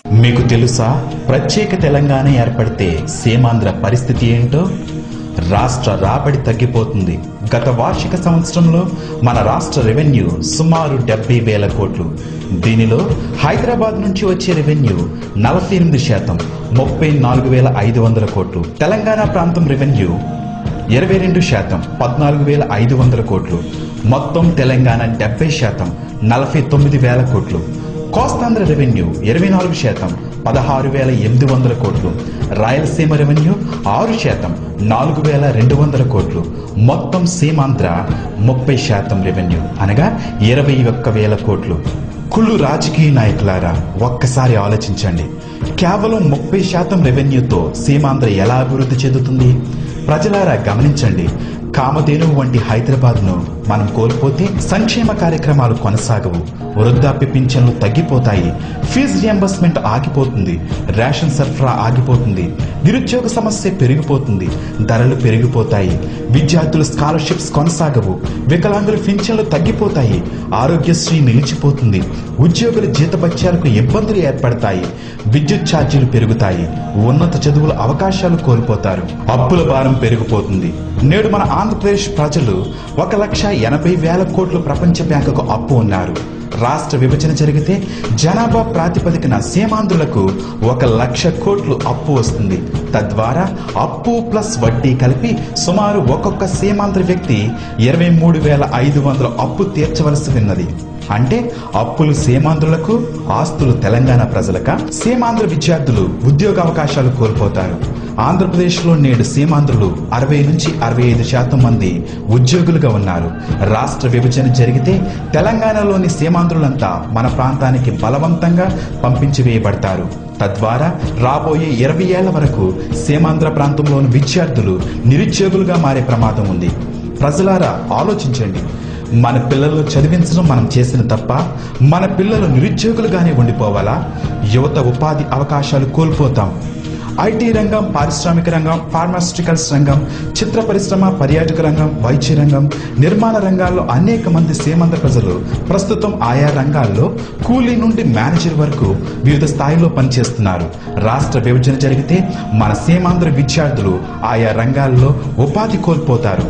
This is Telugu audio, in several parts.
మీకు తెలుసా ప్రత్యేక తెలంగాణ ఏర్పడితే సీమాంధ్ర పరిస్థితి ఏంటో రాష్ట్ర రాబడి తగ్గిపోతుంది గత వార్షిక సంవత్సరంలో మన రాష్ట్ర రెవెన్యూ సుమారు డెబ్బై వేల కోట్లు దీనిలో హైదరాబాద్ నుంచి వచ్చే రెవెన్యూ నలభై ఎనిమిది శాతం ముప్పై నాలుగు వేల ఐదు వందల కోట్లు తెలంగాణ ప్రాంతం రెవెన్యూ ఇరవై రెండు శాతం పద్నాలుగు వేల ఐదు వందల కోట్లు మొత్తం తెలంగాణ డెబ్బై శాతం నలభై తొమ్మిది వేల కోట్లు కోస్తాంధ్ర రెవెన్యూ ఇరవై నాలుగు శాతం పదహారు వేల ఎనిమిది వందల కోట్లు రాయలసీమ రెవెన్యూ ఆరు శాతం నాలుగు వేల రెండు వందల కోట్లు మొత్తం సీమాంధ్ర ముప్పై శాతం రెవెన్యూ అనగా ఇరవై ఒక్క వేల కోట్లు కుళ్ళు రాజకీయ నాయకులారా ఒక్కసారి ఆలోచించండి కేవలం ముప్పై శాతం రెవెన్యూతో సీమాంధ్ర ఎలా అభివృద్ధి చెందుతుంది ప్రజలారా గమనించండి కామధేనువు వంటి హైదరాబాద్ను మనం కోల్పోతే సంక్షేమ కార్యక్రమాలు కొనసాగవు వృద్ధాప్య పింఛన్లు తగ్గిపోతాయి ఫీజు రియంబర్స్మెంట్ ఆగిపోతుంది రేషన్ సరఫరా ఆగిపోతుంది నిరుద్యోగ సమస్య పెరిగిపోతుంది ధరలు పెరిగిపోతాయి విద్యార్థుల స్కాలర్షిప్స్ కొనసాగవు వికలాంగుల పింఛన్లు తగ్గిపోతాయి ఆరోగ్యశ్రీ నిలిచిపోతుంది ఉద్యోగుల జీతభత్యాలకు ఇబ్బందులు ఏర్పడతాయి విద్యుత్ ఛార్జీలు పెరుగుతాయి ఉన్నత చదువుల అవకాశాలు కోల్పోతారు అప్పుల భారం పెరిగిపోతుంది నేడు మన ఆంధ్రప్రదేశ్ ప్రజలు ఒక లక్ష ఎనభై వేల కోట్లు ప్రపంచ బ్యాంకుకు అప్పు ఉన్నారు రాష్ట్ర విభజన జరిగితే జనాభా ప్రాతిపదికన సీమాంధ్రులకు ఒక లక్ష కోట్లు అప్పు వస్తుంది తద్వారా అప్పు ప్లస్ వడ్డీ కలిపి సుమారు ఒక్కొక్క సీమాంధ్ర వ్యక్తి ఇరవై మూడు వేల ఐదు వందల అప్పు తీర్చవలసి ఉన్నది అంటే అప్పులు సీమాంధ్రులకు ఆస్తులు తెలంగాణ ప్రజలక సీమాంధ్ర విద్యార్థులు ఉద్యోగ అవకాశాలు కోల్పోతారు ఆంధ్రప్రదేశ్లో నేడు సీమాంధ్రులు అరవై నుంచి అరవై ఐదు శాతం మంది ఉద్యోగులుగా ఉన్నారు రాష్ట్ర విభజన జరిగితే తెలంగాణలోని సీమాంధ్రులంతా మన ప్రాంతానికి బలవంతంగా పంపించి వేయబడతారు తద్వారా రాబోయే ఇరవై ఏళ్ల వరకు సీమాంధ్ర ప్రాంతంలోని విద్యార్థులు నిరుద్యోగులుగా మారే ప్రమాదం ఉంది ప్రజలారా ఆలోచించండి మన పిల్లలు చదివించడం మనం చేసిన తప్ప మన పిల్లలు నిరుద్యోగులుగానే ఉండిపోవాలా యువత ఉపాధి అవకాశాలు కోల్పోతాం ఐటీ రంగం పారిశ్రామిక రంగం ఫార్మాస్యూటికల్స్ రంగం చిత్ర పరిశ్రమ పర్యాటక రంగం వైద్య రంగం నిర్మాణ రంగాల్లో అనేక మంది సీమంత ప్రజలు ప్రస్తుతం ఆయా రంగాల్లో కూలీ నుండి మేనేజర్ వరకు వివిధ స్థాయిలో పనిచేస్తున్నారు రాష్ట్ర విభజన జరిగితే మన సీమాంధ్ర విద్యార్థులు ఆయా రంగాల్లో ఉపాధి కోల్పోతారు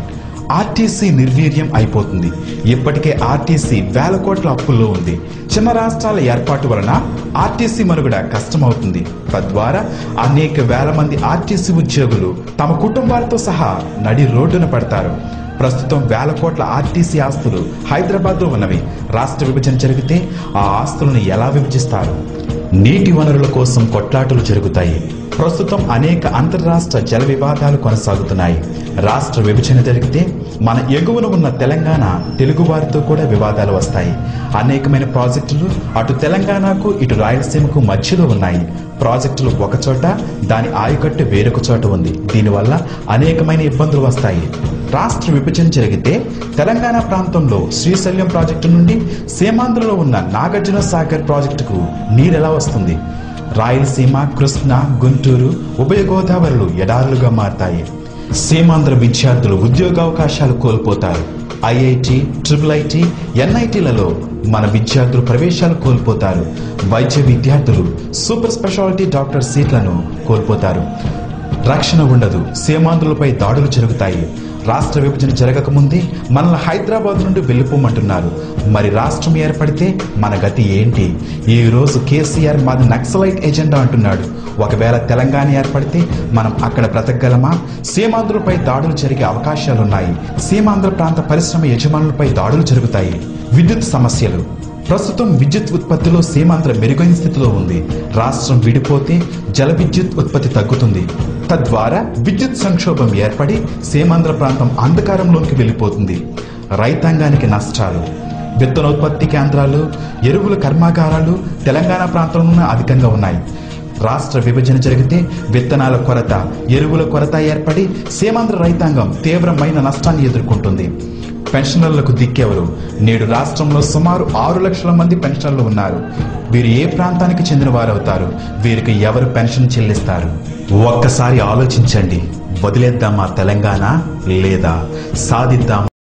ఆర్టీసీ నిర్వీర్యం అయిపోతుంది ఇప్పటికే ఆర్టీసీ వేల కోట్ల అప్పుల్లో ఉంది చిన్న రాష్ట్రాల ఏర్పాటు వలన ఆర్టీసీ మనుగడ కష్టమవుతుంది తద్వారా అనేక వేల మంది ఆర్టీసీ ఉద్యోగులు తమ కుటుంబాలతో సహా నడి రోడ్డున పడతారు ప్రస్తుతం వేల కోట్ల ఆర్టీసీ ఆస్తులు హైదరాబాద్లో ఉన్నవి రాష్ట్ర విభజన జరిగితే ఆ ఆస్తులను ఎలా విభజిస్తారు నీటి వనరుల కోసం కొట్లాటలు జరుగుతాయి ప్రస్తుతం అనేక అంతర్రాష్ట్ర జల వివాదాలు కొనసాగుతున్నాయి రాష్ట్ర విభజన జరిగితే మన ఎగువన ఉన్న తెలంగాణ తెలుగువారితో కూడా వివాదాలు వస్తాయి అనేకమైన ప్రాజెక్టులు అటు తెలంగాణకు ఇటు రాయలసీమకు మధ్యలో ఉన్నాయి ప్రాజెక్టులు ఒక చోట దాని ఆయకట్టు వేరొక చోట ఉంది దీనివల్ల అనేకమైన ఇబ్బందులు వస్తాయి రాష్ట్ర విభజన జరిగితే తెలంగాణ ప్రాంతంలో శ్రీశైలం ప్రాజెక్టు నుండి సీమాంధ్రలో ఉన్న నాగార్జున సాగర్ ప్రాజెక్టుకు నీరెలా వస్తుంది రాయలసీమ కృష్ణ గుంటూరు ఉభయ గోదావరిలు ఎడారులుగా మారతాయి సీమాంధ్ర విద్యార్థులు ఉద్యోగావకాశాలు కోల్పోతారు ఐఐటి ట్రిపుల్ ఐటి ఎన్ఐటీలలో మన విద్యార్థులు ప్రవేశాలు కోల్పోతారు వైద్య విద్యార్థులు సూపర్ స్పెషాలిటీ డాక్టర్ సీట్లను కోల్పోతారు రక్షణ ఉండదు సీమాంధ్రులపై దాడులు జరుగుతాయి రాష్ట్ర విభజన జరగకముందే మనల్ని హైదరాబాద్ నుండి వెళ్ళిపోమంటున్నారు మరి రాష్ట్రం ఏర్పడితే మన గతి ఏంటి ఈ రోజు కేసీఆర్ మాది నక్సలైట్ ఎజెండా అంటున్నాడు ఒకవేళ తెలంగాణ ఏర్పడితే మనం అక్కడ బ్రతకగలమా సీమాంధ్రులపై దాడులు జరిగే అవకాశాలున్నాయి సీమాంధ్ర ప్రాంత పరిశ్రమ యజమానులపై దాడులు జరుగుతాయి విద్యుత్ సమస్యలు ప్రస్తుతం విద్యుత్ ఉత్పత్తిలో సీమాంధ్ర మెరుగైన స్థితిలో ఉంది రాష్ట్రం విడిపోతే జల విద్యుత్ ఉత్పత్తి తగ్గుతుంది తద్వారా విద్యుత్ సంక్షోభం ఏర్పడి సీమాంధ్ర ప్రాంతం అంధకారంలోకి వెళ్ళిపోతుంది రైతాంగానికి నష్టాలు విత్తనోత్పత్తి కేంద్రాలు ఎరువుల కర్మాగారాలు తెలంగాణ ప్రాంతంలోనే అధికంగా ఉన్నాయి రాష్ట్ర విభజన జరిగితే విత్తనాల కొరత ఎరువుల కొరత ఏర్పడి సీమాంధ్ర రైతాంగం తీవ్రమైన నష్టాన్ని ఎదుర్కొంటుంది పెన్షనర్లకు దిక్కెవరు నేడు రాష్ట్రంలో సుమారు ఆరు లక్షల మంది పెన్షనర్లు ఉన్నారు వీరు ఏ ప్రాంతానికి చెందిన వారవుతారు వీరికి ఎవరు పెన్షన్ చెల్లిస్తారు ఒక్కసారి ఆలోచించండి వదిలేద్దామా తెలంగాణ లేదా సాధిద్దాం